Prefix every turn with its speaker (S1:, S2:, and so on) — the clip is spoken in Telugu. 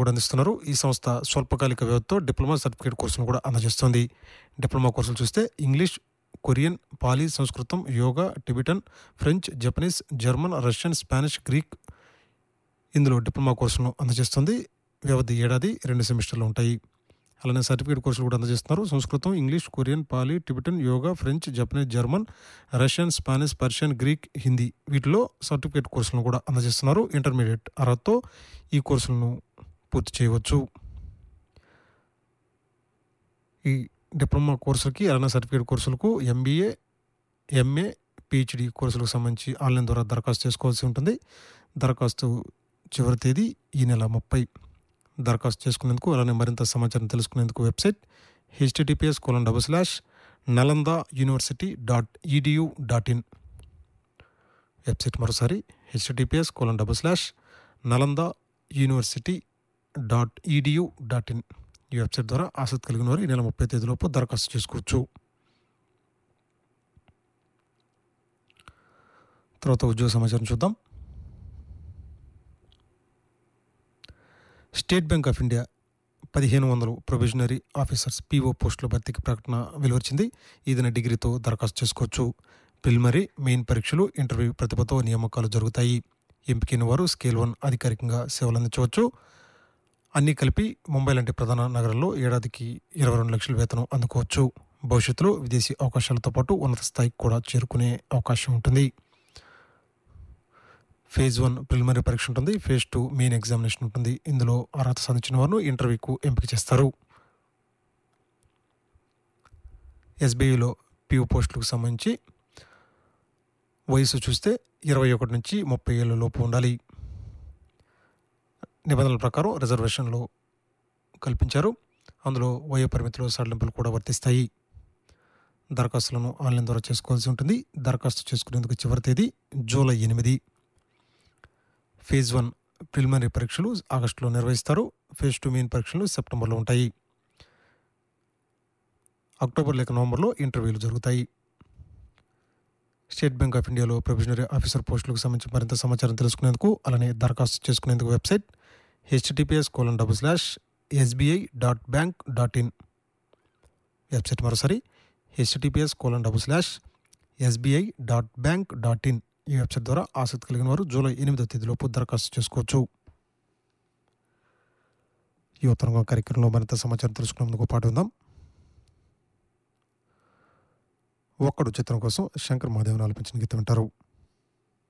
S1: కూడా అందిస్తున్నారు ఈ సంస్థ స్వల్పకాలిక వ్యవధితో డిప్లొమా సర్టిఫికేట్ కోర్సును కూడా అందజేస్తోంది డిప్లొమా కోర్సులు చూస్తే ఇంగ్లీష్ కొరియన్ పాలీ సంస్కృతం yoga Tibetan French Japanese German Russian Spanish Greek ఇందులో డిప్లొమా కోర్సును అందజేస్తుంది వ్యవధి ఏడాది రెండు సెమిస్టర్లు ఉంటాయి అలానే సర్టిఫికేట్ కోర్సులు కూడా అందజేస్తున్నారు సంస్కృతం English Korean Pali Tibetan yoga French Japanese German Russian Spanish Persian Greek Hindi వీటిలో సర్టిఫికేట్ కోర్సులను కూడా అందజేస్తున్నారు ఇంటర్మీడియట్ అర్హతతో ఈ కోర్సులను పూర్తి చేయవచ్చు ఈ డిప్లొమా కోర్సులకి అలానే సర్టిఫికేట్ కోర్సులకు ఎంబీఏ ఎంఏ పిహెచ్డి కోర్సులకు సంబంధించి ఆన్లైన్ ద్వారా దరఖాస్తు చేసుకోవాల్సి ఉంటుంది దరఖాస్తు చివరి తేదీ ఈ నెల ముప్పై దరఖాస్తు చేసుకునేందుకు అలానే మరింత సమాచారం తెలుసుకునేందుకు website H T T P S colon double slash Nalanda university dot E D U dot in website మరోసారి H T T P S colon double slash Nalanda university dot E D U dot in ఈ వెబ్సైట్ ద్వారా ఆసక్తి కలిగిన వారు ఈ నెల ముప్పై తేదీలోపు దరఖాస్తు చేసుకోవచ్చు తర్వాత ఉద్యోగ సమాచారం చూద్దాం స్టేట్ బ్యాంక్ ఆఫ్ ఇండియా పదిహేను వందలు ప్రొవిజనరీ ఆఫీసర్స్ పీఓ పోస్టుల భర్తీకి ప్రకటన వెలువరించింది ఏదైనా డిగ్రీతో దరఖాస్తు చేసుకోవచ్చు ప్రిలిమరీ మెయిన్ పరీక్షలు ఇంటర్వ్యూ ప్రతిభతో నియామకాలు జరుగుతాయి ఎంపికైన వారు స్కేల్ వన్ అధికారికంగా సేవలు అందించవచ్చు అన్నీ కలిపి ముంబై లాంటి ప్రధాన నగరాల్లో ఏడాదికి ఇరవై రెండు లక్షల వేతనం అందుకోవచ్చు భవిష్యత్తులో విదేశీ అవకాశాలతో పాటు ఉన్నత స్థాయికి కూడా చేరుకునే అవకాశం ఉంటుంది ఫేజ్ వన్ ప్రిలిమినరీ పరీక్ష ఉంటుంది ఫేజ్ టూ మెయిన్ ఎగ్జామినేషన్ ఉంటుంది ఇందులో అర్హత సాధించిన వారిని ఇంటర్వ్యూకు ఎంపిక చేస్తారు ఎస్బీఐలో పియూ పోస్టులకు సంబంధించి వయసు చూస్తే ఇరవై ఒకటి నుంచి ముప్పై ఏళ్ళ లోపు ఉండాలి నిబంధనల ప్రకారం రిజర్వేషన్లు కల్పించారు అందులో వయో పరిమితిలో సడలింపులు కూడా వర్తిస్తాయి దరఖాస్తులను ఆన్లైన్ ద్వారా చేసుకోవాల్సి ఉంటుంది దరఖాస్తు చేసుకునేందుకు చివరి తేదీ జూలై ఎనిమిది ఫేజ్ వన్ ప్రిలిమినరీ పరీక్షలు ఆగస్టులో నిర్వహిస్తారు ఫేజ్ టూ మెయిన్ పరీక్షలు సెప్టెంబర్లో ఉంటాయి అక్టోబర్ లేక నవంబర్లో ఇంటర్వ్యూలు జరుగుతాయి స్టేట్ బ్యాంక్ ఆఫ్ ఇండియాలో ప్రొవిజనరీ ఆఫీసర్ పోస్టులకు సంబంధించి మరింత సమాచారం తెలుసుకునేందుకు అలానే దరఖాస్తు చేసుకునేందుకు website H T T P S colon double slash S B I dot bank dot in website మరోసారి H T T P S colon double slash S B I dot bank dot in ఈ వెబ్సైట్ ద్వారా ఆసక్తి కలిగిన వారు జూలై ఎనిమిదో తేదీలోపు దరఖాస్తు చేసుకోవచ్చు ఈ ఉత్తరంగా కార్యక్రమంలో మరింత సమాచారం తెలుసుకునేందుకు పాటు ఉందాం ఒక్కడు చిత్రం కోసం శంకర్ మహాదేవన్ ఆలపించిన గీతం వింటారు